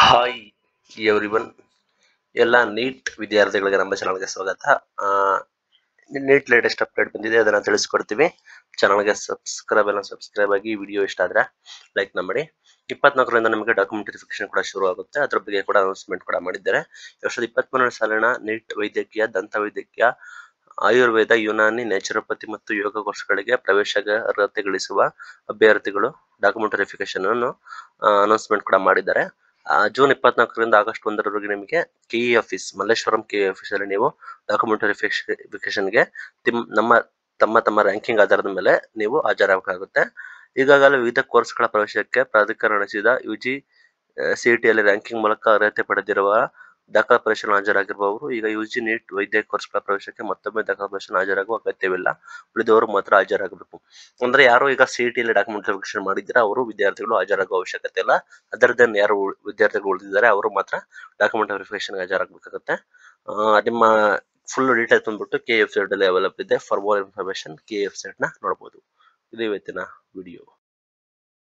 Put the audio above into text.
hi everyone ಎಲ್ಲ neat ವಿದ್ಯಾರ್ಥಿಗಳಿಗೆ ನಮ್ಮ ಚಾನಲ್ಗೆ ಸ್ವಾಗತ ನೀಟ್ ಲೇಟೆಸ್ಟ್ ಅಪ್ಡೇಟ್ ಬಂದಿದೆ ಅದನ್ನ ತಿಳಿಸ್ಕೊಡ್ತೀವಿ ಚಾನಲ್ಗೆ ಸಬ್ಸ್ಕ್ರೈಬ್ ಎಲ್ಲ ಸಬ್ಸ್ಕ್ರೈಬ್ ಆಗಿ ವಿಡಿಯೋ ಇಷ್ಟ ಆದ್ರೆ ಲೈಕ್ ಮಾಡಿ ಇಪ್ಪತ್ನಾಲ್ಕರಿಂದ ನಮಗೆ ಡಾಕ್ಯುಮೆಂಟ್ ವೆರಿಫಿಕೇಶನ್ ಕೂಡ ಶುರು ಆಗುತ್ತೆ ಅದ್ರ ಬಗ್ಗೆ ಕೂಡ ಅನೌನ್ಸ್ಮೆಂಟ್ ಕೂಡ ಮಾಡಿದ್ದಾರೆ ಎರಡ್ ಸಾವಿರದ ಇಪ್ಪತ್ಮೂರನೇ ಸಾಲಿನ ನೀಟ್ ವೈದ್ಯಕೀಯ ದಂತ ವೈದ್ಯಕೀಯ ಆಯುರ್ವೇದ ಯುನಾನಿ ನ್ಯಾಚುರೋಪತಿ ಮತ್ತು ಯೋಗ ಕೋರ್ಸ್ಗಳಿಗೆ ಪ್ರವೇಶ ಅರ್ಹತೆ ಗಳಿಸುವ ಅಭ್ಯರ್ಥಿಗಳು ಡಾಕ್ಯುಮೆಂಟ್ ವೆರಿಫಿಕೇಶನ್ ಅನ್ನು ಅನೌನ್ಸ್ಮೆಂಟ್ ಕೂಡ ಮಾಡಿದ್ದಾರೆ ಆ, ಜೂನ್ ಇಪ್ಪತ್ನಾಲ್ಕರಿಂದ ಆಗಸ್ಟ್ ಒಂದರವರೆಗೆ ನಿಮಗೆ KE office Malleshwaram KE office ಅಲ್ಲಿ ನೀವು ಡಾಕ್ಯುಮೆಂಟ್ ವೆರಿಫಿಕೇಶನ್ಗೆ ತಿಮ್ ನಮ್ಮ ತಮ್ಮ ತಮ್ಮ ರ್ಯಾಂಕಿಂಗ್ ಆಧಾರದ ಮೇಲೆ ನೀವು ಹಾಜರಾಗಬೇಕಾಗುತ್ತೆ ಈಗಾಗಲೇ ವಿವಿಧ ಕೋರ್ಸ್ಗಳ ಪ್ರವೇಶಕ್ಕೆ ಪ್ರಾಧಿಕಾರ ನಡೆಸಿದ ಯು ಜಿ ಸಿಇಟಿಯಲ್ಲಿ ರ್ಯಾಂಕಿಂಗ್ ಮೂಲಕ ಅರ್ಹತೆ ಪಡೆದಿರುವ ದಾಖಲಾ ಪರೀಕ್ಷೆ ಹಾಜರಾಗಿರುವವರು ಈಗ ಯು ಜಿ ನೀಟ್ ವೈದ್ಯ ಕೋರ್ಸ್ಗಳ ಪ್ರವೇಶಕ್ಕೆ ಮತ್ತೊಮ್ಮೆ ದಾಖಲಾ ಪರೀಕ್ಷೆ ಹಾಜರಾಗುವ ಅಗತ್ಯವಿಲ್ಲ ಉಳಿದವರು ಮಾತ್ರ ಹಾಜರಾಗಬೇಕು ಅಂದ್ರೆ ಯಾರು ಈಗ ಸಿಇಟಿಯಲ್ಲಿ ಡಾಕ್ಯುಮೆಂಟ್ ವೆರಿಫಿಕೇಶನ್ ಮಾಡಿದ್ರೆ ಅವರು ವಿದ್ಯಾರ್ಥಿಗಳು ಹಾಜರಾಗುವ ಅವಶ್ಯಕತೆ ಇಲ್ಲ ಅದರದ್ದೇನು ಯಾರು ಉಳ್- ವಿದ್ಯಾರ್ಥಿಗಳು ಉಳಿದಿದ್ದಾರೆ ಅವರು ಮಾತ್ರ ಡಾಕ್ಯುಮೆಂಟ್ ವೆರಿಫಿಕೇಶನ್ ಹಾಜರಾಗಬೇಕಾಗುತ್ತೆ ಆ, ನಿಮ್ಮ ಫುಲ್ ಡೀಟೇಲ್ಸ್ ಬಂದ್ಬಿಟ್ಟು ಕೆ ಎಫ್ ಸೈಟ್ ಅಲ್ಲಿ ಅವೈಲಬಲ್ ಇದೆ for more information K F site ನ ನೋಡಬಹುದು ಇದು ಇವತ್ತಿನ ವಿಡಿಯೋ